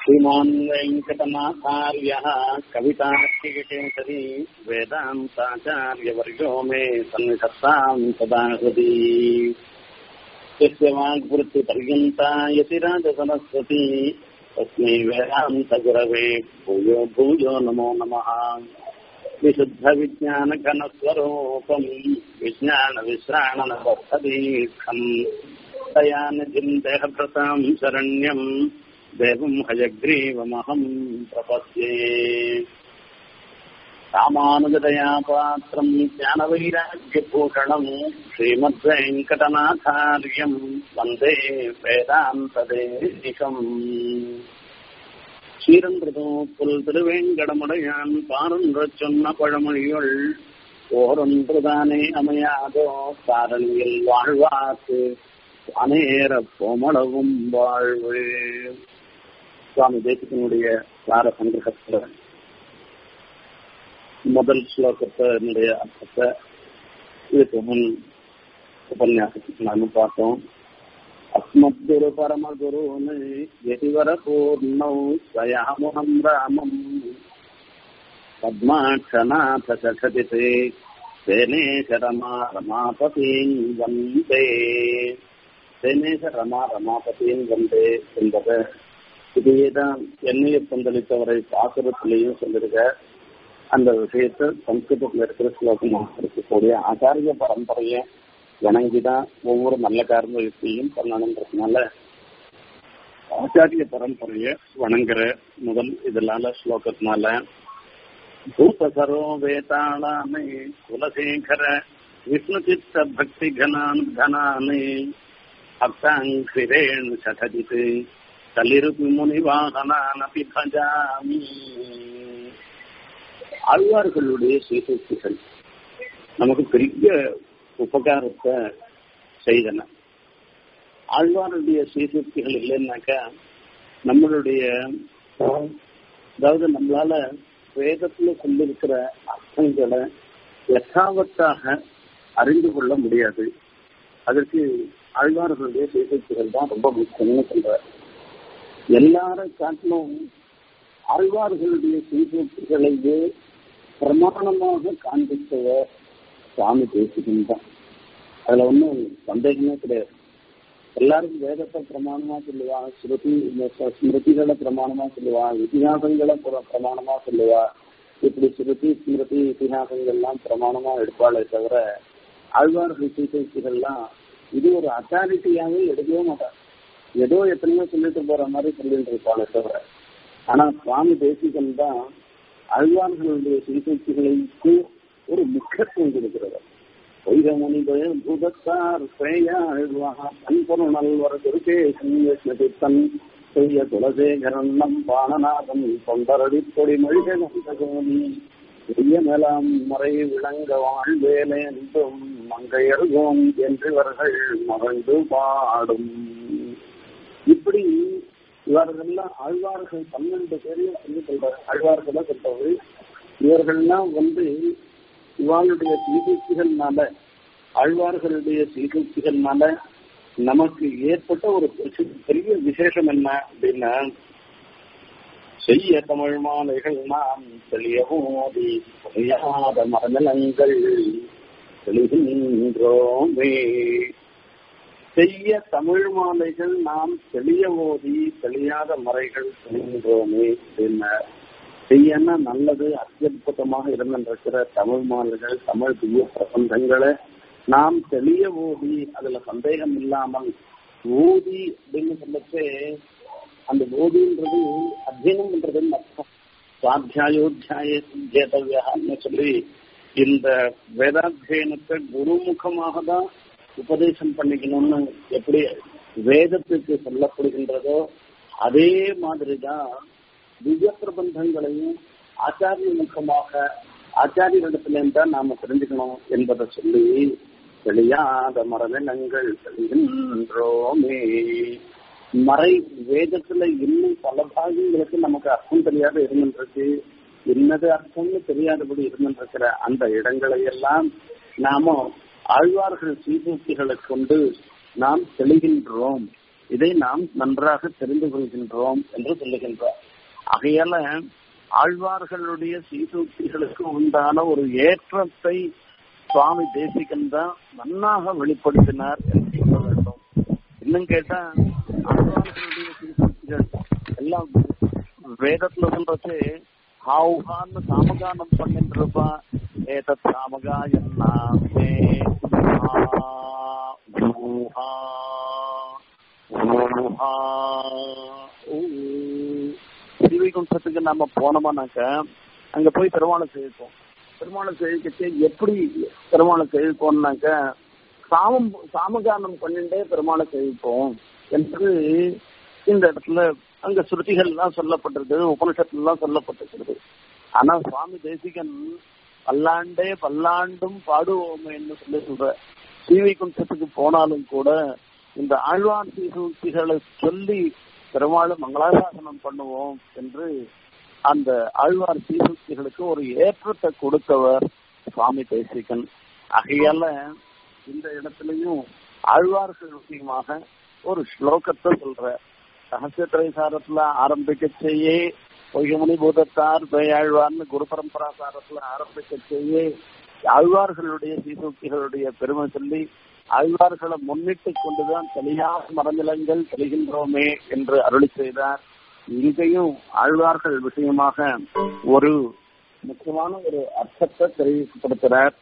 श्रीमान् वेङ्कटनाथार्यः कवितार्किकेसरी वेदान्ताचार्यवर्यो मे सन्निधत्ताम् सदा हृदि यस्य वाग्वृत्तिपर्यन्ता यतिराजसरस्वती तस्मै वेदान्तगुरवे भूयो भूयो नमो नमः विशुद्धविज्ञानघनस्वरूपम् विज्ञानविश्राणनबद्धदीक्षम् दयानिधिम् देहभृताम् शरण्यम् देवम् हयग्रीवमहम् प्रपद्ये रामानुजदया पात्रम् ज्ञानवैराग्यभूषणम् श्रीमद्वेङ्कटनाथार्यम् वन्दे वेदान्तदेशिकम् சீரன்றதோ புல் திருவேங்கடமுடையான் பாரொன்ற சொன்ன பழமொழியுள் ஓரொன்றுதானே அமையாதோ சாரணியில் வாழ்வாக்கு அநேர போமளவும் வாழ்வு சுவாமி தேசிகனுடைய சார சங்கிரகத்துல முதல் ஸ்லோகத்தினுடைய அர்த்தத்தை இதுக்கு முன் உபன்யாசத்துக்கு நாம பார்த்தோம் अस्मद्गुरु परमगुरून् यतिवरपूर्णौ स्वयामुहम् रामम् पद्माक्षनाथ सखदिते सेनेश रमा रमापतीन् वन्दे சேனேச ரமா ரமாபதியின் வந்தே என்பது இதையேதான் என்னைய பந்தளித்தவரை பாசுரத்திலையும் சொல்லிருக்க அந்த விஷயத்தை சம்ஸ்கிருதத்தில் இருக்கிற ஸ்லோகமாக இருக்கக்கூடிய ஆச்சாரிய பரம்பரையை வணங்கிதான் ஒவ்வொரு நல்ல காரணத்தையும் பண்ணணுன்றதுனால ஆச்சாரிய பரம்பரைய வணங்குற முதல் இதனால ஸ்லோகத்தினால பூபசரோ வேதாளாமே குலசேகர விஷ்ணு சித்த பக்தி கனான் கனானே பக்தாங்கிரேண் சகதித் கலிருபி முனிவாகனானபி பஜாமி ஆழ்வார்களுடைய சீசக்திகள் நமக்கு பெரிய உபகாரத்தை செய்தன ஆழ்வாருடைய சீர்திருத்திகள் இல்லைன்னாக்கா நம்மளுடைய அதாவது நம்மளால வேதத்துல கொண்டிருக்கிற அர்த்தங்களை யதாவத்தாக அறிந்து கொள்ள முடியாது அதற்கு ஆழ்வார்களுடைய சீர்திருத்திகள் தான் ரொம்ப முக்கியம்னு சொல்ற எல்லாரும் காட்டிலும் ஆழ்வார்களுடைய சீர்திருத்திகளையே பிரமாணமாக காண்பித்தவர் சுவாமி பேசுகின்றான் அதுல ஒன்றும் சந்தேகமே கிடையாது எல்லாரும் வேதத்தை பிரமாணமா சொல்லுவா ஸ்ருதி ஸ்மிருதிகளை பிரமாணமா சொல்லுவா இதிகாசங்களை பிரமாணமா சொல்லுவா இப்படி ஸ்ருதி ஸ்மிருதி இதிகாசங்கள்லாம் பிரமாணமா எடுப்பாளே தவிர ஆழ்வார்கள் சீசைகள்லாம் இது ஒரு அத்தாரிட்டியாவே எடுக்கவே மாட்டார் ஏதோ எத்தனையோ சொல்லிட்டு போற மாதிரி சொல்லிட்டு இருப்பாளே தவிர ஆனா சுவாமி தேசிகன் தான் ஆழ்வார்களுடைய சீசைகளுக்கு ஒரு முக்கியத்துவம் கொடுக்கிறது வைரமுனி பூதத்தார் பண்பொருணல் குருகே தன் செய்ய துளசேகரன்னம் பாணநாதன் தொண்டரடி பொடி மொழிகோனி பெரிய மேலாம் மறை விளங்க வாழ்வேலே என்றும் மங்கையர்கோம் என்றவர்கள் மகிழ்ந்து பாடும் இப்படி இவர்கள்லாம் ஆழ்வார்கள் பன்னெண்டு பேரையும் சொல்லி சொல்றாரு ஆழ்வார்களை சொல்றது இவர்கள்லாம் வந்து இவாளுடைய சீர்திருத்திகள்னால ஆழ்வார்களுடைய சீர்திருத்திகள்னால நமக்கு ஏற்பட்ட ஒரு பெரிய விசேஷம் என்ன அப்படின்னா செய்ய தமிழ் மாலைகள் நாம் தெளியவோதி புரியாத மரநிலங்கள் தெளிகின்றோமே செய்ய தமிழ் மாலைகள் நாம் தெளிய ஓதி தெளியாத மறைகள் தெளிகின்றோமே அப்படின்னா செய்யன்னா நல்லது அத்தியுதமாக இருந்திருக்கிற தமிழ் மாலைகள் தமிழ் திவ்ய பிரபந்தங்களை நாம் தெளிய ஓதி அதுல சந்தேகம் இல்லாமல் ஓதி அப்படின்னு சொல்லச்சே அந்த ஓதின்றது அத்தியனம் பண்றதுன்னு அர்த்தம் சுவாத்தியாயோத்தியாய ஜேதவியான்னு சொல்லி இந்த வேதாத்தியனத்தை குருமுகமாக தான் உபதேசம் பண்ணிக்கணும்னு எப்படி வேதத்துக்கு சொல்லப்படுகின்றதோ அதே மாதிரிதான் திவ்ய பிரபந்தங்களையும் ஆச்சாரிய முகமாக ஆச்சாரியரிடத்துல தான் நாம தெரிஞ்சுக்கணும் என்பதை சொல்லி தெளியாத மரநிலங்கள் தெளிகின்றோமே மறை வேதத்துல இன்னும் பல பாகங்களுக்கு நமக்கு அர்த்தம் தெரியாத இருந்துருக்கு என்னது அர்த்தம்னு தெரியாதபடி இருந்திருக்கிற அந்த இடங்களை எல்லாம் நாம ஆழ்வார்கள் சீர்தூக்கிகளை கொண்டு நாம் தெளிகின்றோம் இதை நாம் நன்றாக தெரிந்து கொள்கின்றோம் என்று சொல்லுகின்றார் ஆகையால ஆழ்வார்களுடைய சீசூக்திகளுக்கு உண்டான ஒரு ஏற்றத்தை சுவாமி தேசிகன் தான் நன்னாக வெளிப்படுத்தினார் என்று சொல்ல வேண்டும் இன்னும் கேட்டா ஆழ்வார்களுடைய சீசூக்திகள் எல்லாம் வேதத்துல சொல்றது ஹாவுகான்னு சாமகானம் பண்ணிட்டு இருப்பா ஏதத் சாமகாயன்னாமே ஊஹா ஊஹா ஊ ஸ்ரீவைகுண்டத்துக்கு நம்ம போனோமானாக்க அங்க போய் பெருமாளை சேவிப்போம் பெருமாளை சேவிக்கச்சு எப்படி பெருமாளை சேவிப்போம்னாக்க சாமம் சாமகானம் பண்ணிட்டே பெருமாளை சேவிப்போம் என்று இந்த இடத்துல அங்க ஸ்ருதிகள் எல்லாம் சொல்லப்பட்டிருக்கு உபனிஷத்துல எல்லாம் சொல்லப்பட்டிருக்கிறது ஆனா சுவாமி தேசிகன் பல்லாண்டே பல்லாண்டும் பாடுவோமேன்னு சொல்லி சொல்ற ஸ்ரீவைகுண்டத்துக்கு போனாலும் கூட இந்த ஆழ்வான் சீசூக்திகளை சொல்லி பெருமாள் மங்களாசாசனம் பண்ணுவோம் என்று அந்த ஆழ்வார் சீசூக்திகளுக்கு ஒரு ஏற்றத்தை கொடுத்தவர் சுவாமி தேசிகன் ஆகையால இந்த இடத்துலயும் ஆழ்வார்கள் விஷயமாக ஒரு ஸ்லோகத்தை சொல்ற ரகசியத்திரை சாரத்துல ஆரம்பிக்க செய்யே பொய்கமணி பூதத்தார் பெயாழ்வார்னு குரு பரம்பரா சாரத்துல ஆரம்பிக்க செய்யே ஆழ்வார்களுடைய சீசூக்திகளுடைய பெருமை சொல்லி ஆழ்வார்களை முன்னிட்டு கொண்டுதான் தெளியாத மரநிலங்கள் தெளிகின்றோமே என்று அருளி செய்தார் இங்கேயும் ஆழ்வார்கள் விஷயமாக ஒரு முக்கியமான ஒரு அர்த்தத்தை தெரிவிக்கப்படுத்துறார்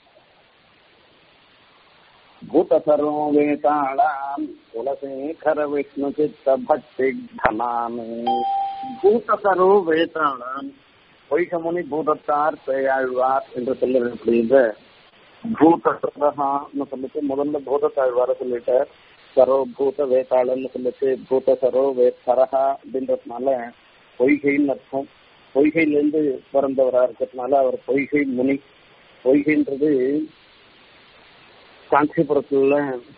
பூதசர்வோ வேதாளாம் குலசேகர விஷ்ணு சித்த பக்தி கனாமே பூதசர்வோ வேதாளாம் பொய்கமுனி பூதத்தார் பேயாழ்வார் என்று சொல்லப்படுகின்ற பூதசரஹான்னு சொல்லிட்டு முதல்ல பூதத்தாழ்வார சொல்லிட்டு சரோ பூத வேதாளன்னு சொல்லிட்டு பூத சரோ வேத்தரஹா அப்படின்றதுனால பொய்கைன்னு அர்த்தம் பொய்கையிலேருந்து பிறந்தவரா இருக்கிறதுனால அவர் பொய்கை முனி பொய்கைன்றது காஞ்சிபுரத்துல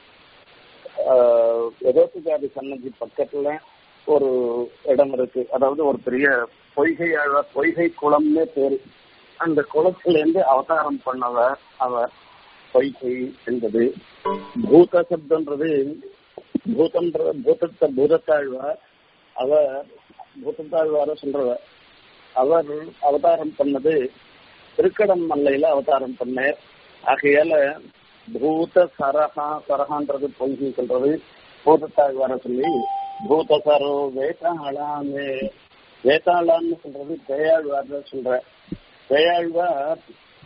எதோத்துக்காரி சன்னதி பக்கத்துல ஒரு இடம் இருக்கு அதாவது ஒரு பெரிய பொய்கை ஆழ்வார் பொய்கை குளம்னே பேரு அந்த குளத்துல இருந்து அவதாரம் பண்ணவர் அவர் பொய்கை என்பது பூத சப்தன்றது பூதன்ற பூதத்த பூதத்தாழ்வார் அவர் பூதத்தாழ்வார சொல்றவர் அவர் அவதாரம் பண்ணது திருக்கடம் மல்லையில அவதாரம் பண்ணார் ஆகையால பூத சரஹா சரஹான்றது பொய்கை சொல்றது பூதத்தாழ்வார சொல்லி பூத சரோ வேதாளாமே வேதாளான்னு சொல்றது பேயாழ்வார் சொல்ற பேயாழ்வார்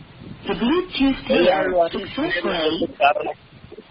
காரணம்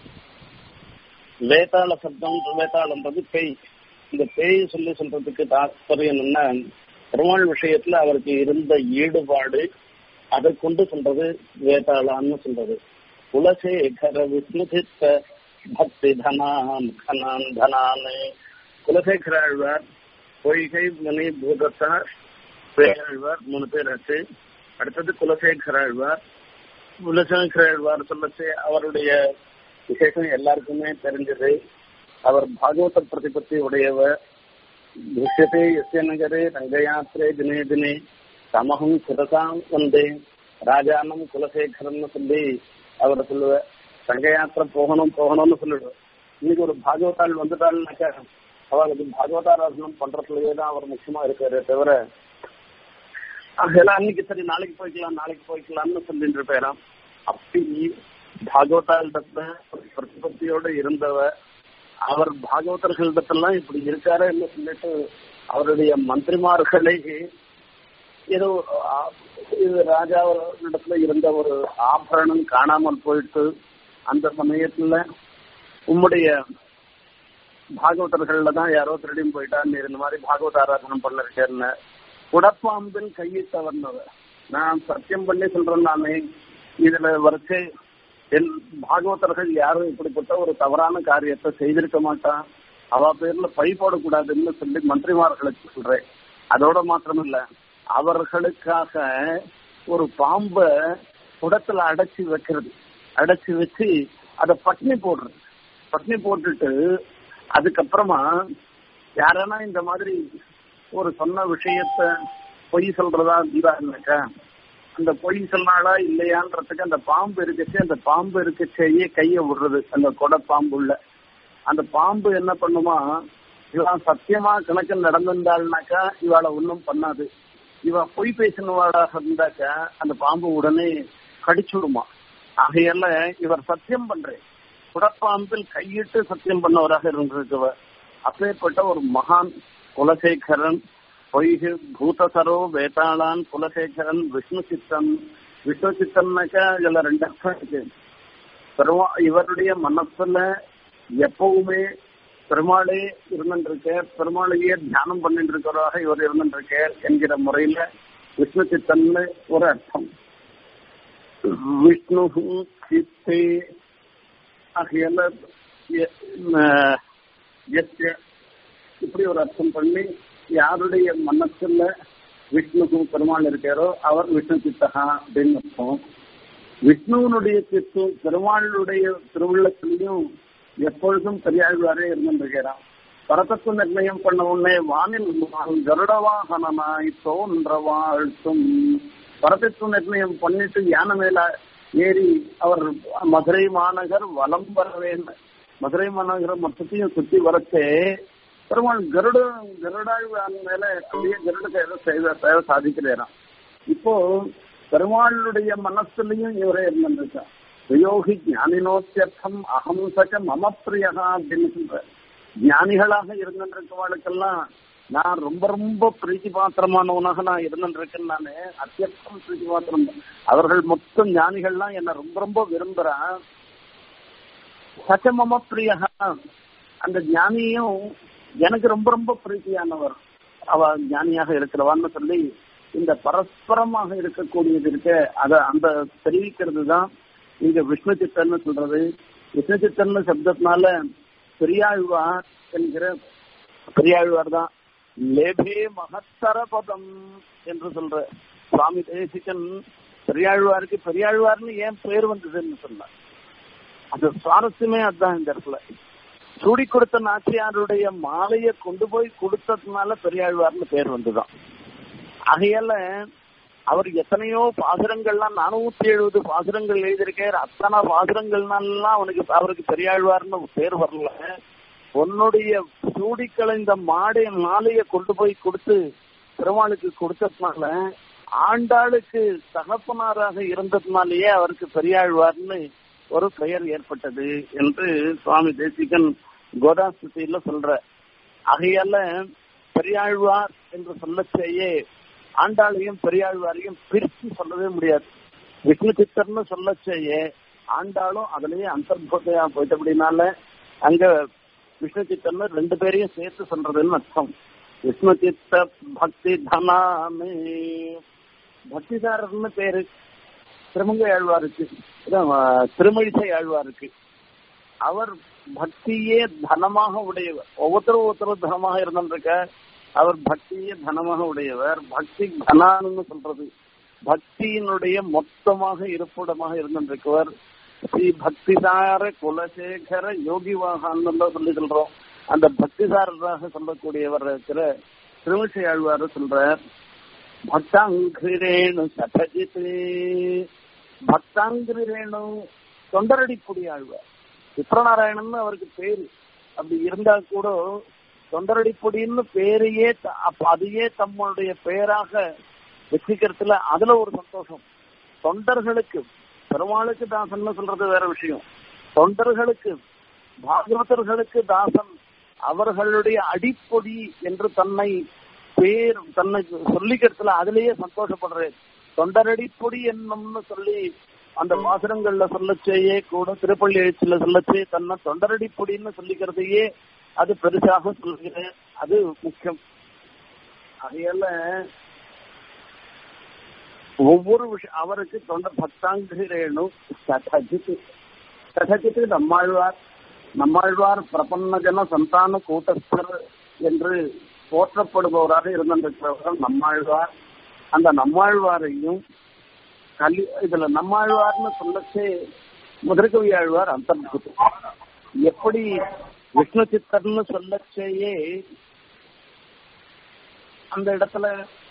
வேதாள சப்தம் வேதாளன்றது பேய் இந்த பேய் சொல்லி சொல்றதுக்கு தாற்பயம் என்னன்னா பெருமாள் விஷயத்துல அவருக்கு இருந்த ஈடுபாடு அதை கொண்டு சொல்றது வேதாளான்னு சொல்றது குலசேகர விஷ்ணுதித்த பக்தி தனாம் கனான் தனானே குலசேகர ஆழ்வார் பொய்கை முனி பூதத்தார் பேராழ்வார் மூணு பேர் ஆச்சு அடுத்தது குலசேகர ஆழ்வார் குலசேகர ஆழ்வார் சொல்லச்சு அவருடைய விசேஷம் எல்லாருக்குமே தெரிஞ்சது அவர் பாகவத பிரதிபத்தி உடையவர் திருஷ்யத்தை எஸ்ய நகரே ரங்கயாத்திரே தினே தினே தமகம் சிரசாம் வந்தே ராஜானம் குலசேகரன் சொல்லி அவர் சொல்லுவார் ரங்கயாத்திரை போகணும் போகணும்னு சொல்லிடுவார் இன்னைக்கு ஒரு பாகவதாள் வந்துட்டாள்னாக்கா அவளுக்கு பாகவதாராசனம் பண்றதுலயே தான் அவர் முக்கியமா இருக்காரு தவிர அதெல்லாம் அன்னைக்கு சரி நாளைக்கு போய்க்கலாம் நாளைக்கு போய்க்கலாம்னு சொல்லிட்டு இருப்பாராம் அப்படி பாகவதாளிடத்துல பிரதிபத்தியோட இருந்தவர் அவர் பாகவதர்களிடத்தெல்லாம் இப்படி இருக்காருன்னு சொல்லிட்டு அவருடைய மந்திரிமார்களை ஏதோ இது ராஜாவிடத்துல இருந்த ஒரு ஆபரணம் காணாமல் போயிட்டு அந்த சமயத்துல உம்முடைய பாகவதர்கள்ல தான் யாரோ திருடியும் போயிட்டான்னு இந்த மாதிரி பாகவத ஆராதனம் பண்ணிருக்கேன்னு குடப்பாம்பின் கையை தவறினவர் நான் சத்தியம் பண்ணி சொல்றேன் நானே இதுல வரைச்சு என் பாகவதர்கள் யாரும் இப்படிப்பட்ட ஒரு தவறான காரியத்தை செய்திருக்க மாட்டான் அவ பேர்ல பை போடக்கூடாதுன்னு சொல்லி மந்திரிமார்களுக்கு சொல்றேன் அதோட மாத்திரம் இல்ல அவர்களுக்காக ஒரு பாம்பை குடத்துல அடைச்சி வைக்கிறது அடைச்சி வச்சு அதை பட்னி போடுறது பட்னி போட்டுட்டு அதுக்கப்புறமா யாரானா இந்த மாதிரி ஒரு சொன்ன விஷயத்த பொய் சொல்றதா இருந்தாருனாக்கா அந்த பொய் சொன்னாலா இல்லையான்றதுக்கு அந்த பாம்பு இருக்கச்சு அந்த பாம்பு இருக்கச்சேயே கைய விடுறது அந்த கொடை பாம்புள்ள அந்த பாம்பு என்ன பண்ணுமா இவன் சத்தியமா கணக்கு நடந்திருந்தாள்னாக்கா இவாளை ஒன்றும் பண்ணாது இவ பொய் பேசினவாளாக இருந்தாக்கா அந்த பாம்பு உடனே கடிச்சுடுமா ஆகையால இவர் சத்தியம் பண்றேன் குடப்பாம்பில் கையிட்டு சத்தியம் பண்ணவராக இருந்திருக்கவர் அப்பேற்பட்ட ஒரு மகான் குலசேகரன் பொய்கு பூதசரோ வேதாளான் குலசேகரன் விஷ்ணு சித்தன் விஷ்ணு சித்தன்னாக்கா இதுல ரெண்டு அர்த்தம் இருக்கு பெருமா இவருடைய மனசுல எப்பவுமே பெருமாளே இருந்துருக்க பெருமாளையே தியானம் பண்ணிட்டு இருக்கிறவராக இவர் இருந்துருக்க என்கிற முறையில விஷ்ணு சித்தன்னு ஒரு அர்த்தம் விஷ்ணு சித்தே ஆகையால இப்படி ஒரு அர்த்தம் பண்ணி யாருடைய மனசுல விஷ்ணுக்கு பெருமாள் இருக்காரோ அவர் விஷ்ணு சித்தகா அப்படின்னு அர்த்தம் விஷ்ணுவனுடைய சித்து பெருமாளுடைய திருவுள்ளத்திலையும் எப்பொழுதும் பெரியாழ்வாரே இருந்திருக்கிறான் பரதத்து நிர்ணயம் பண்ண உடனே வானில் கருடவாகனாய் தோன்ற வாழ்த்தும் பரதத்து நிர்ணயம் பண்ணிட்டு யானை மேல ஏறி அவர் மதுரை மாநகர் வலம் வர வேண்டும் மதுரை மாநகரம் மொத்தத்தையும் சுத்தி வரச்சே பெருமாள் கருட கருடாழ்வான் மேல அப்படியே கருட சேவை செய்த சேவை சாதிக்கிறாராம் இப்போ பெருமாளுடைய மனசுலயும் இவரே இருந்திருக்கார் பிரயோகி ஞானினோத்தியர்த்தம் அகம்சக மம பிரியகா அப்படின்னு சொல்ற ஞானிகளாக இருந்திருக்கவாளுக்கெல்லாம் நான் ரொம்ப ரொம்ப பிரீத்தி பாத்திரமானவனாக நான் இருந்திருக்கேன் நானு அத்தியர்த்தம் பிரீத்தி பாத்திரம் அவர்கள் மொத்தம் ஞானிகள்லாம் என்ன ரொம்ப ரொம்ப விரும்புறேன் சச்சமம பிரியகா அந்த ஞானியும் எனக்கு ரொம்ப ரொம்ப பிரீத்தியானவர் அவ ஞானியாக இருக்கிறவான்னு சொல்லி இந்த பரஸ்பரமாக இருக்கக்கூடியது இருக்க அத அந்த தெரிவிக்கிறது தான் இங்க விஷ்ணு சித்தன்னு சொல்றது விஷ்ணு சித்தன்னு சப்தத்தினால பெரியாழ்வார் என்கிற பெரியாழ்வார் தான் லேபே மகத்தர பதம் என்று சொல்ற சுவாமி தேசிகன் பெரியாழ்வாருக்கு பெரியாழ்வார்னு ஏன் பேர் வந்ததுன்னு சொன்னார் அது சுவாரஸ்யமே அதுதான் இந்த இடத்துல சூடி கொடுத்த நாச்சியாருடைய மாலையை கொண்டு போய் கொடுத்ததுனால பெரியாழ்வார்னு பேர் வந்துதான் ஆகையால அவர் எத்தனையோ பாசுரங்கள்லாம் நானூத்தி எழுபது பாசுரங்கள் எழுதியிருக்கார் அத்தனை பாசுரங்கள்னாலாம் அவனுக்கு அவருக்கு பெரியாழ்வார்னு பேர் வரல உன்னுடைய சூடி கலைந்த மாடை மாலையை கொண்டு போய் கொடுத்து பெருமாளுக்கு கொடுத்ததுனால ஆண்டாளுக்கு தகப்பனாராக இருந்ததுனாலேயே அவருக்கு பெரியாழ்வார்னு ஒரு பெயர் ஏற்பட்டது என்று சுவாமி தேசிகன் கோதாஸ்தியில சொல்ற ஆகையால பெரியாழ்வார் என்று சொல்ல செய்ய ஆண்டாளையும் பெரியாழ்வாரையும் பிரித்து சொல்லவே முடியாது விஷ்ணு சித்தர்னு சொல்ல செய்ய ஆண்டாளும் அதுலயே அந்தர்பூத்தையா போயிட்டபடினால அங்க விஷ்ணு சித்தர்னு ரெண்டு பேரையும் சேர்த்து சொல்றதுன்னு அர்த்தம் விஷ்ணு சித்த பக்தி தனாமே பக்திதாரர்னு பேரு திருமங்கை ஆழ்வாருக்கு திருமழிசை ஆழ்வாருக்கு அவர் பக்தியே தனமாக உடையவர் ஒவ்வொருத்தரும் ஒவ்வொருத்தரும் தனமாக இருந்திருக்க அவர் பக்தியே தனமாக உடையவர் பக்தி தனான்னு சொல்றது பக்தியினுடைய மொத்தமாக இருப்பிடமாக இருந்திருக்கவர் ஸ்ரீ பக்திசார குலசேகர யோகி வாகான்னு சொல்லி சொல்றோம் அந்த பக்திசாரராக சொல்லக்கூடியவர் இருக்கிற திருமிசை ஆழ்வார் சொல்றார் பக்தாங்கிரேணு சதஜித் பக்தாங்கிரேணு தொண்டரடிப்புடி ஆழ்வார் சித்திரநாராயணன் அவருக்கு பேரு அப்படி இருந்தா கூட தொண்டரடிப்பொடின்னு பேரையே அதையே தம்முடைய பெயராக வச்சுக்கிறதுல அதுல ஒரு சந்தோஷம் தொண்டர்களுக்கு பெருமாளுக்கு தாசன் சொல்றது வேற விஷயம் தொண்டர்களுக்கு பாகவதர்களுக்கு தாசன் அவர்களுடைய அடிப்பொடி என்று தன்னை பேர் தன்னை சொல்லிக்கிறதுல அதுலயே சந்தோஷப்படுறேன் தொண்டரடிப்பொடி என்னும்னு சொல்லி அந்த பாசுரங்கள்ல சொல்லச்சேயே கூட திருப்பள்ளி எழுச்சியில சொல்லச்சே தன்னை தொண்டரடிப்பொடின்னு சொல்லிக்கிறதையே அது பெருசாக சொல்கிறேன் அது முக்கியம் அதையல்ல ஒவ்வொரு விஷயம் அவருக்கு தொண்டர் பக்தாங்கிரேணு கதஜித்து கதஜித்து நம்மாழ்வார் நம்மாழ்வார் பிரபன்ன ஜன சந்தான கூட்டஸ்தர் என்று போற்றப்படுபவராக இருந்திருக்கிறவர்கள் நம்மாழ்வார் அந்த நம்மாழ்வாரையும் கலி இதுல நம்மாழ்வார்னு சொல்லச்சே முதற்கவி ஆழ்வார் அந்தர்புத்து எப்படி விஷ்ணு சித்தர்னு சொல்லச்சேயே அந்த இடத்துல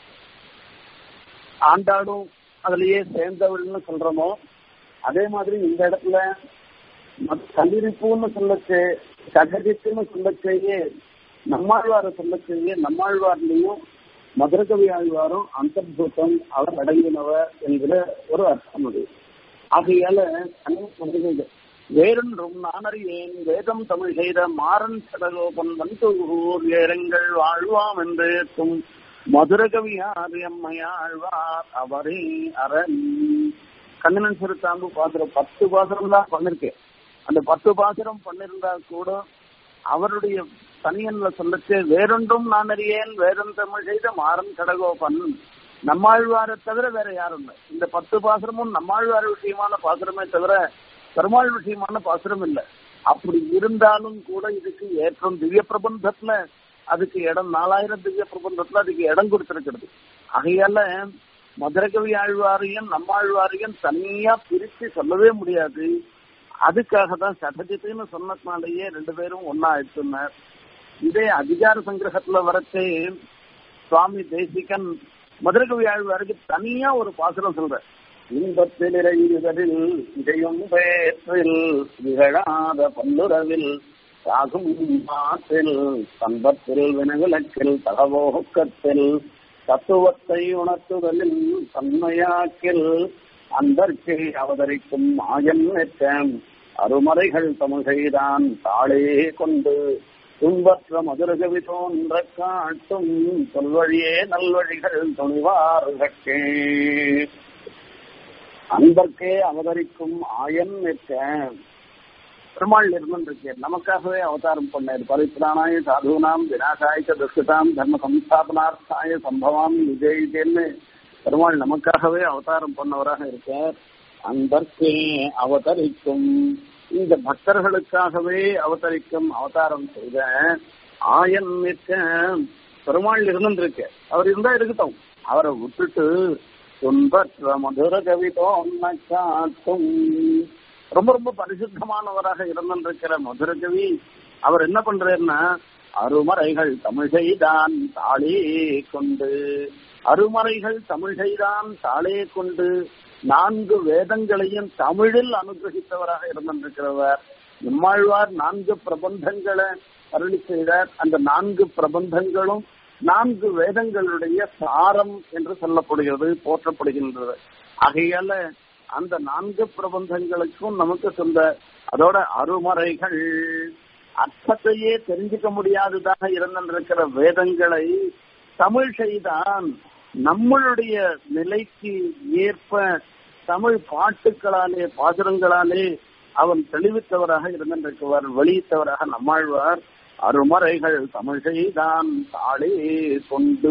ஆண்டாடும் அதுலயே சேர்ந்தவள்னு சொல்றோமோ அதே மாதிரி இந்த இடத்துல கல்லிரிப்புன்னு சொல்லச்சு ககஜித்துன்னு சொல்லச்சேயே நம்மாழ்வார சொல்லக்கூடிய நம்மாழ்வார்லயும் மதுரகவி ஆழ்வாரும் அந்தர்பூதம் அவர் அடங்கினவர் என்கிற ஒரு அர்த்தம் அது ஆகையால அனைத்து வேறொன்றும் நானறியேன் வேதம் தமிழ் செய்த மாறன் சடகோபன் வந்தூர் ஏரங்கள் வாழ்வாம் என்றேற்கும் மதுரகவியார் எம்மையாழ்வார் அவரே அரண் கண்ணனன் சிறுத்தாம்பு பாசுரம் பத்து பாசுரம் தான் பண்ணிருக்கேன் அந்த பத்து பாசுரம் பண்ணிருந்தா கூட அவருடைய தனியன்ல சொல்லச்சு வேறொன்றும் நான் அறியேன் வேதம் தமிழ் செய்த மாறன் கடகோபன் நம்மாழ்வாரை தவிர வேற யாரும் இல்லை இந்த பத்து பாசுரமும் நம்மாழ்வார் விஷயமான பாசுரமே தவிர பெருமாள் விஷயமான பாசுரம் இல்லை அப்படி இருந்தாலும் கூட இதுக்கு ஏற்றம் திவ்ய பிரபந்தத்துல அதுக்கு இடம் நாலாயிரம் திவ்ய பிரபந்தத்துல அதுக்கு இடம் கொடுத்திருக்கிறது ஆகையால மதுரகவி ஆழ்வாரையும் நம்மாழ்வாரையும் தனியா பிரிச்சு சொல்லவே முடியாது அதுக்காக தான் சடஜித்துன்னு சொன்னதுனாலேயே ரெண்டு பேரும் ஒன்னா எடுத்துனார் இதே அதிகார சங்கிரகத்துல வரச்சே சுவாமி தேசிகன் மதுரகவி ஆழ்வாருக்கு தனியா ஒரு பாசுரம் சொல்ற இன்பத்தில் இறையுதலில் இதையும் பேற்றில் நிகழாத பல்லுறவில் சாகும் மாற்றில் சம்பத்தில் வினவிலக்கில் தகவோக்கத்தில் தத்துவத்தை உணர்த்துதலில் தன்மையாக்கில் அன்பர்க்கு அவதரிக்கும் மாயன் நெற்றம் அருமறைகள் தமிழ்தான் தாளே கொண்டு துன்பற்ற மதுரகவி தோன்ற காட்டும் சொல்வழியே நல்வழிகள் துணிவார்கே அன்பர்க்கே அவதரிக்கும் ஆயன் நிற்க பெருமாள் இருந்திருக்கு நமக்காகவே அவதாரம் பண்ணார் பரித்ராணாய சாதுனாம் விநாசாய துஷ்கதாம் தர்ம சம்ஸ்தாபனார்த்தாய சம்பவாம் விஜயின்னு பெருமாள் நமக்காகவே அவதாரம் பண்ணவராக இருக்கார் அன்பர்க்கே அவதரிக்கும் இந்த பக்தர்களுக்காகவே அவதரிக்கும் அவதாரம் செய்த ஆயன் நிற்க பெருமாள் இருந்திருக்கு அவர் இருந்தா இருக்கட்டும் அவரை விட்டுட்டு துன்பற்ற மதுர கவிதோம் காட்டும் ரொம்ப ரொம்ப பரிசுத்தமானவராக இருந்திருக்கிற மதுர கவி அவர் என்ன பண்றாருன்னா அருமறைகள் தமிழ் செய்தான் தாளே கொண்டு அருமறைகள் தமிழ் செய்தான் தாளே கொண்டு நான்கு வேதங்களையும் தமிழில் அனுகிரகித்தவராக இருந்திருக்கிறவர் நம்மாழ்வார் நான்கு பிரபந்தங்களை அருளி செய்தார் அந்த நான்கு பிரபந்தங்களும் நான்கு வேதங்களுடைய சாரம் என்று சொல்லப்படுகிறது போற்றப்படுகின்றது ஆகையால அந்த நான்கு பிரபந்தங்களுக்கும் நமக்கு சொந்த அதோட அருமறைகள் அர்த்தத்தையே தெரிஞ்சுக்க முடியாததாக இருந்திருக்கிற வேதங்களை தமிழ் செய்தான் நம்மளுடைய நிலைக்கு ஏற்ப தமிழ் பாட்டுக்களாலே பாசுரங்களாலே அவன் தெளிவித்தவராக இருந்திருக்கிறவர் வெளியிட்டவராக நம்மாழ்வார் அருமறைகள் தமிழ் செய்தான் தாளே கொண்டு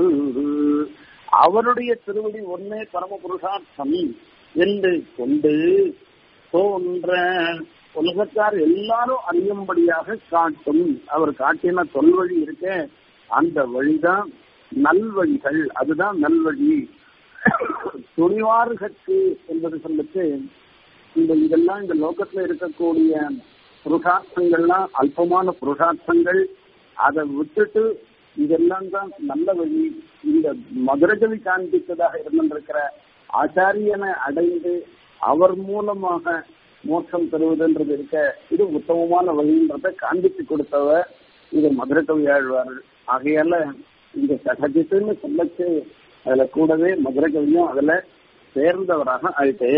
அவருடைய திருவடி ஒன்னே பரம புருஷார்த்தம் என்று கொண்டு தோன்ற உலகத்தார் எல்லாரும் அறியும்படியாக காட்டும் அவர் காட்டின தொல்வழி இருக்க அந்த வழிதான் நல்வழிகள் அதுதான் நல்வழி துணிவார்கற்கு என்பது சொல்லிட்டு இந்த இதெல்லாம் இந்த லோகத்துல இருக்கக்கூடிய புருஷார்த்தங்கள்லாம் அல்பமான புருஷார்த்தங்கள் அதை விட்டுட்டு இதெல்லாம் தான் நல்ல வழி இந்த மதுரகவி காண்பித்ததாக இருந்திருக்கிற ஆச்சாரியனை அடைந்து அவர் மூலமாக மோட்சம் தருவதுன்றது இருக்க இது உத்தமமான வழின்றத காண்பித்து கொடுத்தவர் இது மதுரகவி ஆழ்வார்கள் ஆகையால இந்த சகஜத்துன்னு சொல்லச்சு அதுல கூடவே மதுரகவியும் அதுல சேர்ந்தவராக ஆயிட்டு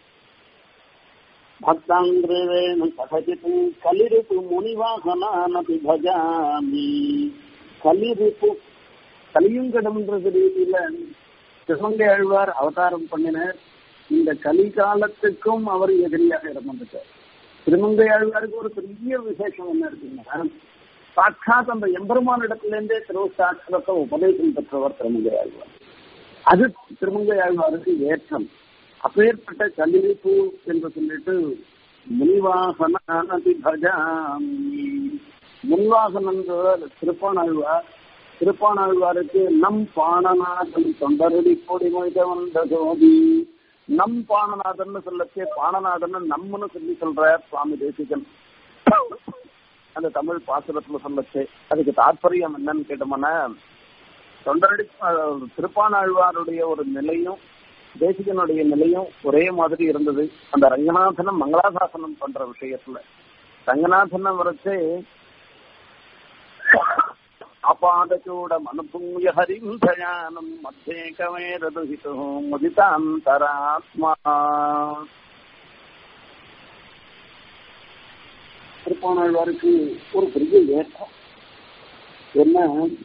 பக்தாங்கிரேணு சகஜித்து கலிருப்பு முனிவாகனானபி பஜாமி கலிருப்பு கலியுங்கடம்ன்றது ரீதியில சிவங்கை ஆழ்வார் அவதாரம் பண்ணினர் இந்த கலிகாலத்துக்கும் அவர் எதிரியாக இருந்திருக்கார் திருமங்கை ஆழ்வாருக்கு ஒரு பெரிய விசேஷம் என்ன இருக்குன்னா சாட்சாத் அந்த எம்பெருமான இடத்துல இருந்தே திருவசாட்சரத்தை உபதேசம் பெற்றவர் திருமங்கை ஆழ்வார் அது திருமங்கை ஆழ்வாருக்கு ஏற்றம் அப்பேற்பட்ட கல்லிரிப்பு என்று சொல்லிட்டு முன்வாகனி பஜாமி முன்வாகன் திருப்பானாழ்வார் திருப்பானாழ்வாருக்கு நம் பாணநாதன் தொண்டரடி கொடி மொய்த வந்த ஜோதி நம் பாணநாதன் சொல்லச்சே பாணநாதன் நம்மன்னு சொல்லி சொல்ற சுவாமி தேசிகன் அந்த தமிழ் பாசுரத்துல சொல்லச்சு அதுக்கு தாற்பயம் என்னன்னு கேட்டோம்னா தொண்டரடி திருப்பானாழ்வாருடைய ஒரு நிலையும் தேசிகனுடைய நிலையும் ஒரே மாதிரி இருந்தது அந்த ரங்கநாதனம் மங்களாசாசனம் பண்ற விஷயத்துல ரங்கநாதனம் வரைச்சு அபாதச்சூடம் அனுபூய ஹரிம் தயானம் மத்தியே கவேரதுஹிதோ முதிதாந்தராத்மா திருப்பானாழ்வாருக்கு ஒரு பெரிய ஏற்றம் என்ன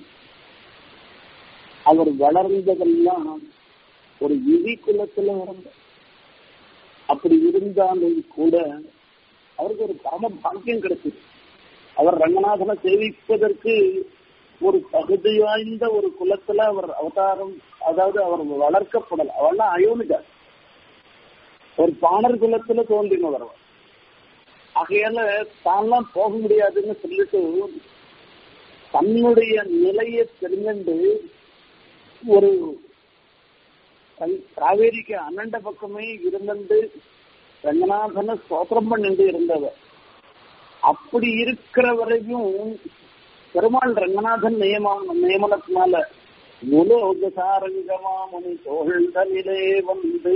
அவர் வளர்ந்ததெல்லாம் ஒரு இவி குலத்துல வளர்ந்த அப்படி இருந்தாலும் கூட அவருக்கு ஒரு பரம பாக்கியம் கிடைச்சது அவர் ரங்கநாதனை சேவிப்பதற்கு ஒரு தகுதி வாய்ந்த ஒரு குலத்துல அவர் அவதாரம் அதாவது அவர் வளர்க்கப்படல அவெல்லாம் அயோனிகா ஒரு பாணர் குலத்துல தோன்றினவர் அவர் ஆகையால தான்லாம் போக முடியாதுன்னு சொல்லிட்டு தன்னுடைய நிலையை தெரிஞ்சுண்டு ஒரு காவேரிக்கு அண்ணண்ட பக்கமே இருந்துட்டு ரங்கநாதனை ஸ்தோத்திரம் பண்ணிட்டு இருந்தவர் அப்படி இருக்கிற வரையும் பெருமாள் ரங்கநாதன் நியமன நியமனத்தினால முலோகசாரங்கமாமணி தோழ்தலிலே வந்து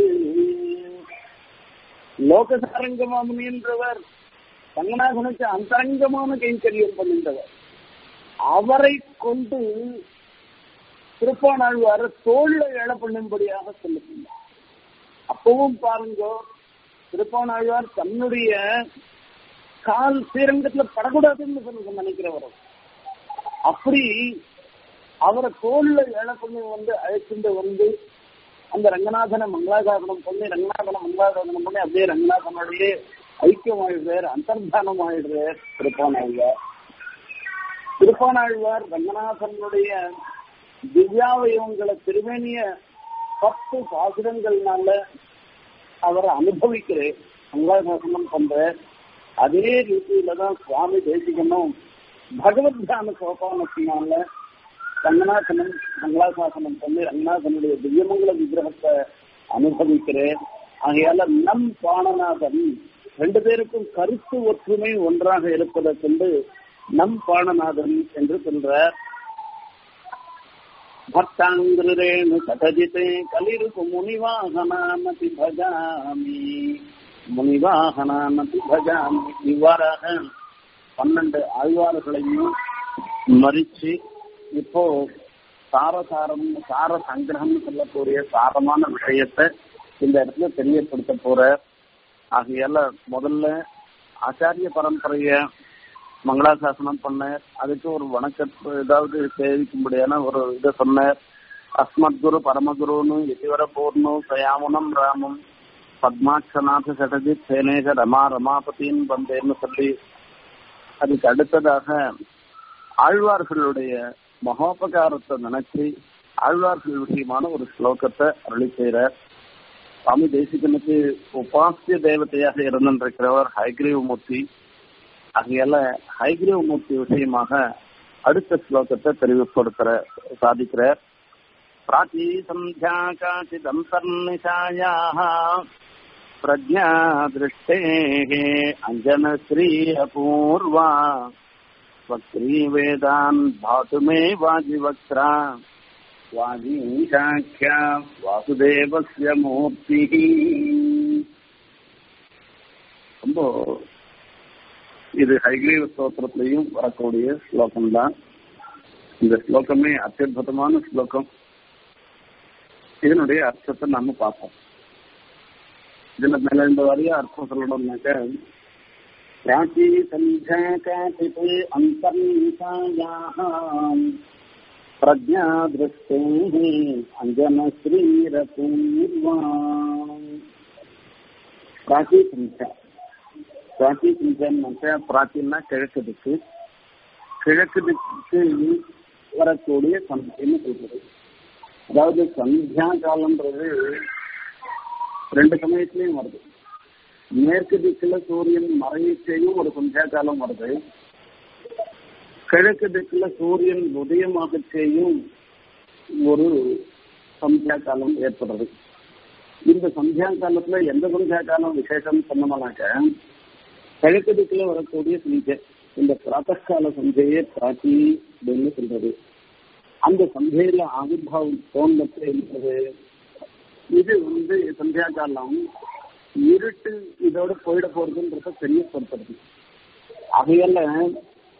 லோகசாரங்கமாமணி என்றவர் ரங்கநாதனுக்கு அந்தரங்கமான கைங்கரியம் பண்ணுகின்றவர் அவரை கொண்டு திருப்பானாழ்வார தோல்ல ஏழ பண்ணும்படியாக சொல்லுங்க அப்பவும் பாருங்க திருப்பானாழ்வார் தன்னுடைய கால் ஸ்ரீரங்கத்துல படக்கூடாதுன்னு சொல்ல நினைக்கிறவர் அப்படி அவரை தோல்ல ஏழ பண்ணி வந்து அழைச்சிட்டு வந்து அந்த ரங்கநாதனை மங்களாசாசனம் பண்ணி ரங்கநாதனை மங்களாசாசனம் பண்ணி அப்படியே ரங்கநாதனுடைய ஐக்கியம் ஆயிடுறார் அந்தர்தானம் ஆயிடுறார் திருப்பானாழ்வார் திருப்பானாழ்வார் ரங்கநாதனுடைய திவ்யாவயவங்களை திருமேனிய பத்து பாசுரங்கள்னால அவரை அனுபவிக்கிறேன் மங்களாசாசனம் பண்ற அதே ரீதியில தான் சுவாமி தேசிகனும் பகவத் தியான சோபானத்தினால ரங்கநாதனம் மங்களாசாசனம் பண்ணி ரங்கநாதனுடைய திவ்யமங்கல விக்கிரகத்தை அனுபவிக்கிறேன் ஆகையால நம் பாணநாதன் ரெண்டு பேருக்கும் கருத்து ஒற்றுமை ஒன்றாக இருப்பதை கொண்டு நம் பாணநாதன் என்று சொல்றார் பக்தாங்கிரேணு கதஜிதே கலிருக்கு முனிவாகனாமதி பஜாமி முனிவாகனாமதி பஜாமி இவ்வாறாக பன்னெண்டு ஆழ்வார்களையும் மறிச்சு இப்போ சாரசாரம் சார சங்கிரகம் சொல்லக்கூடிய சாரமான விஷயத்தை இந்த இடத்துல தெரியப்படுத்த போற ஆகையால முதல்ல ஆச்சாரிய பரம்பரைய மங்களாசாசனம் பண்ணார் அதுக்கு ஒரு வணக்க ஏதாவது சேவிக்கும்படியான ஒரு இதை சொன்னார் அஸ்மத் குரு பரமகுருன்னு எதிவர பூர்ணம் சயாமுனம் ராமம் பத்மாட்சநாத சடஜித் சேனேக ரமா ரமாபதின்னு வந்தேன்னு சொல்லி அதுக்கு அடுத்ததாக ஆழ்வார்களுடைய மகோபகாரத்தை நினைச்சு ஆழ்வார்கள் விஷயமான ஒரு ஸ்லோகத்தை அருளி செய்கிறார் சுவாமி தேசிகனுக்கு உபாசிய தேவதையாக இருந்திருக்கிறவர் ஹைகிரீவமூர்த்தி ஆகையால ஹைகிரீவமூர்த்தி விஷயமாக அடுத்த ஸ்லோகத்தை தெரிவிப்படுத்துற சாதிக்கிறார் பிராச்சி சந்தியா காச்சிதம் சர்நிஷாயாக பிரஜா திருஷ்டே அஞ்சன ஸ்ரீ அபூர்வா வக்ரீ வேதான் பாதுமே வாஜிவக்ரா வாஜீஷாக்கியா வாசுதேவஸ்ய மூர்த்தி ரொம்ப இது ஹைகிரீவ ஸ்தோத்திரத்திலையும் வரக்கூடிய ஸ்லோகம் தான் இந்த ஸ்லோகமே அத்தியுதமான ஸ்லோகம் இதனுடைய அர்த்தத்தை நாம பார்ப்போம் இதுல மேல இந்த வரைய அர்த்தம் சொல்லணும்னாக்க प्राची सन्ध्या काचिते अन्तर्निशायाः प्रज्ञादृष्टेः अञ्जनश्रीरपूर्वा प्राची सन्ध्या பிராச்சி சிந்தனை பிராச்சின்னா கிழக்கு திக்கு கிழக்கு திக்கு வரக்கூடிய சந்தின்னு சொல்றது அதாவது சந்தியா காலம்ன்றது ரெண்டு சமயத்திலையும் வருது மேற்கு திக்குல சூரியன் மறையச்சையும் ஒரு சந்தியா காலம் வருது கிழக்கு திக்குல சூரியன் உதயமாக செய்யும் ஒரு சந்தியா காலம் ஏற்படுறது இந்த சந்தியா காலத்துல எந்த சந்தியா காலம் விசேஷம் சொன்னோம்னாக்க கிழக்கு திக்குல வரக்கூடிய சந்தியை இந்த பிராத்தகால சந்தையே பிராச்சி அப்படின்னு சொல்றது அந்த சந்தையில ஆவிர்வாவம் தோன்றத்து என்பது இது வந்து சந்தியா காலம் இருட்டு இதோட போயிட போறதுன்றத தெரியப்படுத்துறது அவையால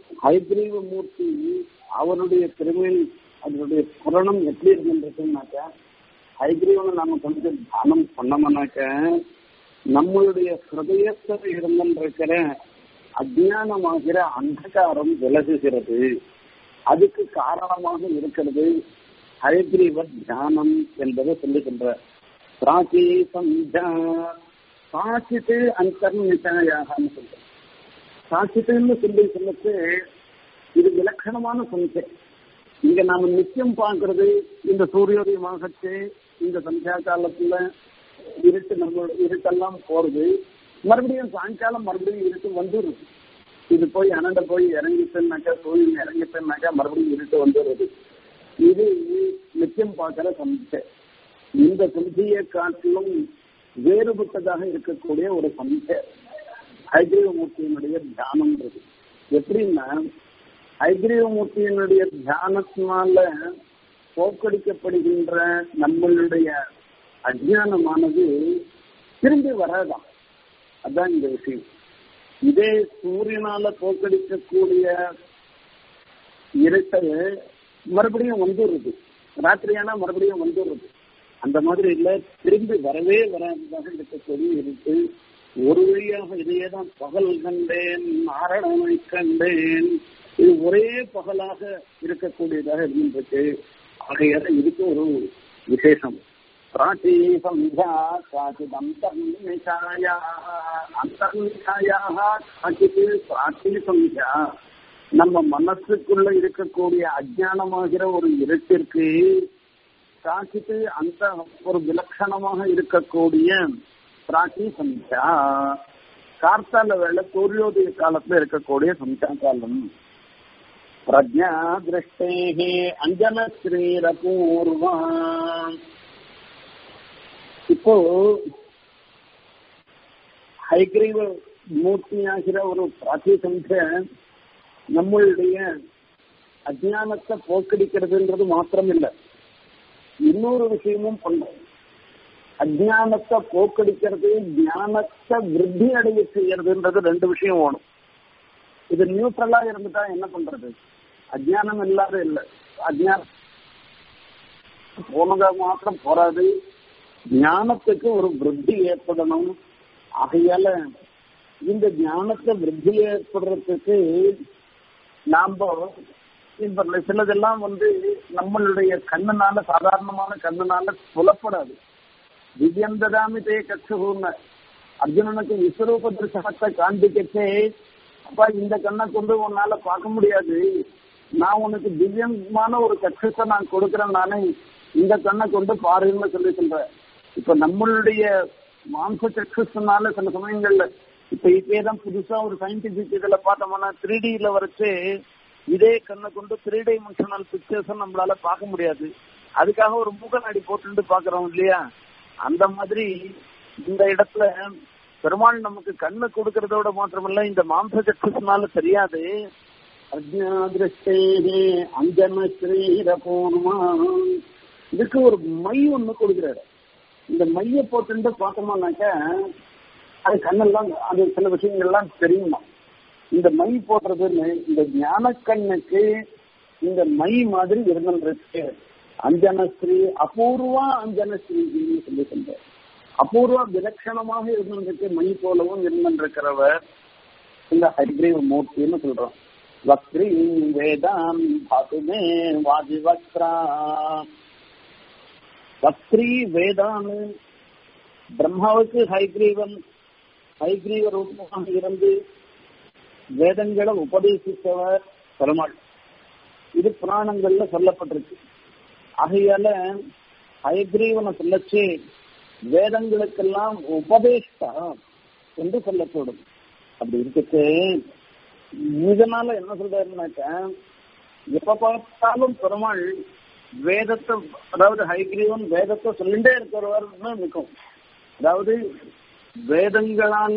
ஹைகிரீவ மூர்த்தி அவருடைய திருமையில் அதனுடைய புரணம் எப்படி இருந்துருக்குனாக்க ஹைகிரீவனை நாம கொஞ்சம் தியானம் பண்ணோம்னாக்க நம்மளுடைய ஹிருதயத்தில் இருந்திருக்கிற அஜானமாகிற அந்தகாரம் விலகுகிறது அதுக்கு காரணமாக இருக்கிறது ஹயக்ரீவ தியானம் என்பதை சொல்லுகின்ற பிராச்சி சஞ்சா சாட்சித்து அந்தர்நிசாயாகன்னு சொல்ற சாட்சித்துன்னு சொல்லி சொல்லுக்கு இது விலட்சணமான சந்தை இங்க நாம நித்தியம் பார்க்கறது இந்த சூரியோதயமாகச்சு இந்த சந்தியா காலத்துல இருட்டு நம்ம இருட்டெல்லாம் போறது மறுபடியும் சாயங்காலம் மறுபடியும் இருட்டு வந்துடுது இது போய் அனண்ட போய் இறங்கிட்டுனாக்கா சூரியன் இறங்கிட்டுனாக்கா மறுபடியும் இருட்டு வந்துடுறது இது நித்தியம் பார்க்கிற சந்தை இந்த சந்தியை காட்டிலும் வேறுபட்டதாக இருக்கக்கூடிய ஒரு சந்தை ஹைகிரீவமூர்த்தியினுடைய தியானம்ன்றது எப்படின்னா ஹைகிரீவமூர்த்தியினுடைய தியானத்தினால போக்கடிக்கப்படுகின்ற நம்மளுடைய அஜானமானது திரும்பி வராதான் அதான் இந்த விஷயம் இதே சூரியனால போக்கடிக்கக்கூடிய இருட்டை மறுபடியும் வந்துடுறது ராத்திரியானா மறுபடியும் வந்துடுறது அந்த மாதிரி இல்ல திரும்பி வரவே வராததாக இருக்கக்கூடிய இருட்டு ஒரு வழியாக இதையே தான் பகல் கண்டேன் நாரணனை கண்டேன் இது ஒரே பகலாக இருக்கக்கூடியதாக இருந்திருக்கு ஆகையால இதுக்கு ஒரு விசேஷம் பிராட்டி சந்தியா காச்சித் அந்தர்நிஷாயா அந்தர்நிஷாயாக காச்சித் பிராட்டி சந்தியா நம்ம மனசுக்குள்ள இருக்கக்கூடிய அஜானமாகிற ஒரு இருட்டிற்கு காச்சித்து அந்த ஒரு விலட்சணமாக இருக்கக்கூடிய பிராட்டி சந்தியா கார்த்தால வேலை சூரியோதய காலத்துல இருக்கக்கூடிய சந்தியா காலம் பிரஜா திருஷ்டே அஞ்சன ஸ்ரீரபூர்வா இப்போ ஹைகிரீவ மூர்த்தியாகிற ஒரு பிராட்டி சந்திய நம்மளுடைய அஜானத்தை போக்கடிக்கிறதுன்றது மாத்திரம் இல்லை இன்னொரு விஷயமும் பண்றோம் அஜானத்தை போக்கடிக்கிறது ஞானத்தை விருத்தி அடைய செய்யறதுன்றது ரெண்டு விஷயம் வேணும் இது நியூட்ரலா இருந்துட்டா என்ன பண்றது அஜானம் இல்லாத இல்லை அஜானம் போனதா மாத்திரம் போறாது ஞானத்துக்கு ஒரு விருத்தி ஏற்படணும் ஆகையால இந்த ஞானத்தை விருத்தி ஏற்படுறதுக்கு நாம இப்ப சிலதெல்லாம் வந்து நம்மளுடைய கண்ணுனால சாதாரணமான கண்ணுனால புலப்படாது திவ்யந்ததாமி தே கட்சுன்னு அர்ஜுனனுக்கு விஸ்வரூப திருஷகத்தை காண்பிக்கச்சே அப்பா இந்த கண்ணை கொண்டு உன்னால பார்க்க முடியாது நான் உனக்கு திவ்யமான ஒரு கட்சத்தை நான் கொடுக்கிறேன் நானே இந்த கண்ணை கொண்டு பாருன்னு சொல்லி சொல்றேன் இப்ப நம்மளுடைய மாம்ச சக்ஷஸ்னால சில சமயங்கள்ல இப்ப இப்பே தான் புதுசா ஒரு சயின்டிபிக் இதுல பார்த்தோம்னா த்ரீ டில வரைச்சு இதே கண்ணை கொண்டு த்ரீ டைமென்ஷனல் பிக்சர்ஸ் நம்மளால பார்க்க முடியாது அதுக்காக ஒரு மூக்கநாடி போட்டுட்டு பாக்குறோம் இல்லையா அந்த மாதிரி இந்த இடத்துல பெருமாள் நமக்கு கண்ணு கொடுக்கறதோட மாத்திரமல்ல இந்த மாம்ச சக்ஷஸ்னால தெரியாது அஜாதிருஷ்டே அஞ்சன ஸ்ரீரபூர்மா இதுக்கு ஒரு மை ஒண்ணு கொடுக்கிறாரு இந்த மைய போட்டு பார்த்தோம்னாக்க அது கண்ணெல்லாம் அது சில விஷயங்கள்லாம் தெரியுமா இந்த மை போடுறதுன்னு இந்த ஞான கண்ணுக்கு இந்த மை மாதிரி இருந்துருக்கு அஞ்சனஸ்ரீ அபூர்வா அஞ்சனஸ்ரீன்னு சொல்லி சொல்ற அபூர்வ விலட்சணமாக இருந்திருக்கு மை போலவும் இருந்திருக்கிறவர் இந்த ஹரிகிரீவ மூர்த்தின்னு சொல்றோம் வக்ரி வேதாம் பாத்துமே வாதி வக்ரா வக்ரி வேதான்னு பிரம்மாவுக்கு ஹைகிரீவன் ஹைகிரீவ ரூபமாக இருந்து வேதங்களை உபதேசித்தவர் பெருமாள் இது புராணங்கள்ல சொல்லப்பட்டிருக்கு ஆகையால ஹயக்ரீவனை சொல்லச்சு வேதங்களுக்கெல்லாம் உபதேஷ்டா என்று சொல்லக்கூடும் அப்படி இருக்கு இதனால என்ன சொல்றாருனாக்க எப்ப பார்த்தாலும் பெருமாள் வேதத்தை அதாவது ஹைகிரீவன் வேதத்தை சொல்லிட்டே இருக்கிறவர்னு இருக்கும் அதாவது வேதங்களால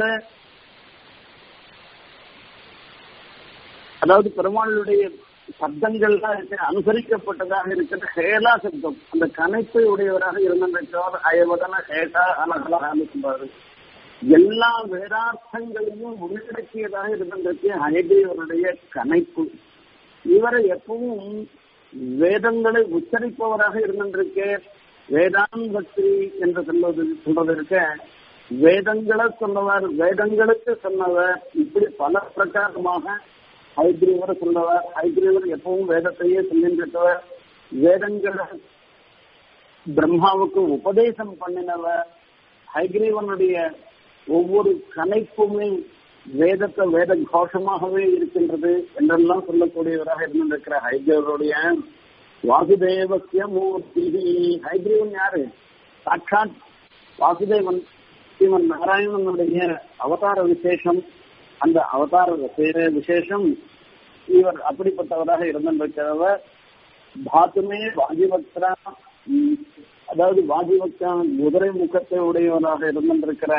அதாவது பெருமாளுடைய சப்தங்கள்லாம் இருக்கு அனுசரிக்கப்பட்டதாக இருக்கிற ஹேலா சப்தம் அந்த கணைப்பை உடையவராக இருந்திருக்கிறவர் அயவதன ஹேஷா அனகலான்னு சொல்றாரு எல்லா வேதார்த்தங்களையும் உள்ளடக்கியதாக இருந்திருக்கு ஹயதேவருடைய கணைப்பு இவரை எப்பவும் வேதங்களை உச்சரிப்பவராக இருந்திருக்கு வேதாந்தஸ்ரீ என்று சொல்வது சொல்றது இருக்க வேதங்களை சொன்னவர் வேதங்களுக்கு சொன்னவர் இப்படி பல பிரகாரமாக ஹைகிரீவர் சொன்னவர் ஹைகிரீவர் எப்பவும் வேதத்தையே சொல்லின்றிருக்கவர் வேதங்களை பிரம்மாவுக்கு உபதேசம் பண்ணினவர் ஹைகிரீவனுடைய ஒவ்வொரு கணைப்புமே வேதத்தை வேத கோஷமாகவே இருக்கின்றது என்றெல்லாம் சொல்லக்கூடியவராக இருந்திருக்கிற ஹைகிரீவருடைய வாசுதேவசிய மூர்த்தி ஹைகிரீவன் யாரு சாட்சாத் வாசுதேவன் ஸ்ரீமன் நாராயணனுடைய அவதார விசேஷம் அந்த அவதார விசேஷம் இவர் அப்படிப்பட்டவராக இருந்திருக்கிறவர் பாத்துமே வாஜிபக்தரா அதாவது வாஜிபக்தா குதிரை முகத்தை உடையவராக இருந்திருக்கிற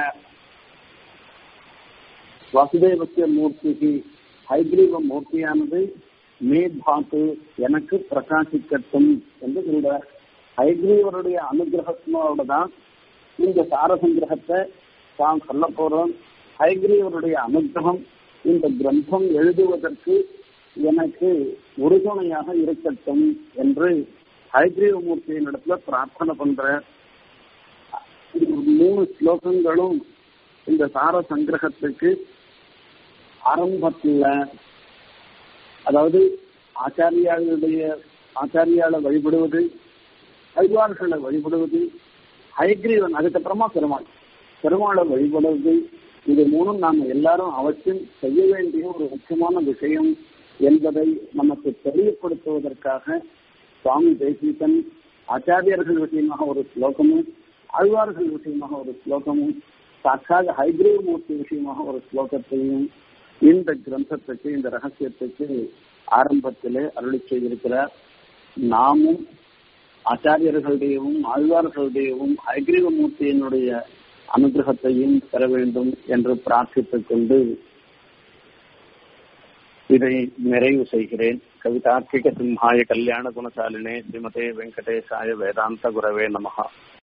வாசுதேவசிய மூர்த்திக்கு ஹைகிரீவ மூர்த்தியானது மே பாத்து எனக்கு பிரகாசிக்கட்டும் என்று சொல்றார் ஹைகிரீவருடைய அனுகிரகத்தினோட தான் இந்த சாரசங்கிரகத்தை தான் சொல்ல போறோம் ஹைகிரீவருடைய அனுகிரகம் இந்த கிரந்தம் எழுதுவதற்கு எனக்கு உறுதுணையாக இருக்கட்டும் என்று ஹைகிரீவமூர்த்தியின் இடத்துல பிரார்த்தனை பண்ற மூணு ஸ்லோகங்களும் இந்த சார சங்கிரகத்துக்கு ஆரம்பத்தில் அதாவது ஆச்சாரியாளுடைய ஆச்சாரியால வழிபடுவது ஐவார்களை வழிபடுவது ஹயக்ரீவன் அதுக்கப்புறமா பெருமாள் பெருமாளை வழிபடுவது இது மூணும் நாம் எல்லாரும் அவசியம் செய்ய வேண்டிய ஒரு முக்கியமான விஷயம் என்பதை நமக்கு தெரியப்படுத்துவதற்காக சுவாமி தேசிகன் ஆச்சாரியர்கள் விஷயமாக ஒரு ஸ்லோகமும் ஆழ்வார்கள் விஷயமாக ஒரு ஸ்லோகமும் சாட்சாத் ஹைகிரீவ் மூர்த்தி விஷயமாக ஒரு ஸ்லோகத்தையும் இந்த கிரந்தத்துக்கு இந்த ரகசியத்துக்கு ஆரம்பத்திலே அருளி செய்திருக்கிறார் நாமும் ஆச்சாரியர்களுடையவும் ஆழ்வார்களுடையவும் ஹைகிரீவ மூர்த்தியினுடைய அனுகிரகத்தையும் பெற வேண்டும் என்று பிரார்த்தித்துக் கொண்டு இதை நிறைவு செய்கிறேன் கவிதார்க்கிக சிம்ஹாய கல்யாண குணசாலினே ஸ்ரீமதே வெங்கடேசாய வேதாந்த குரவே நமகா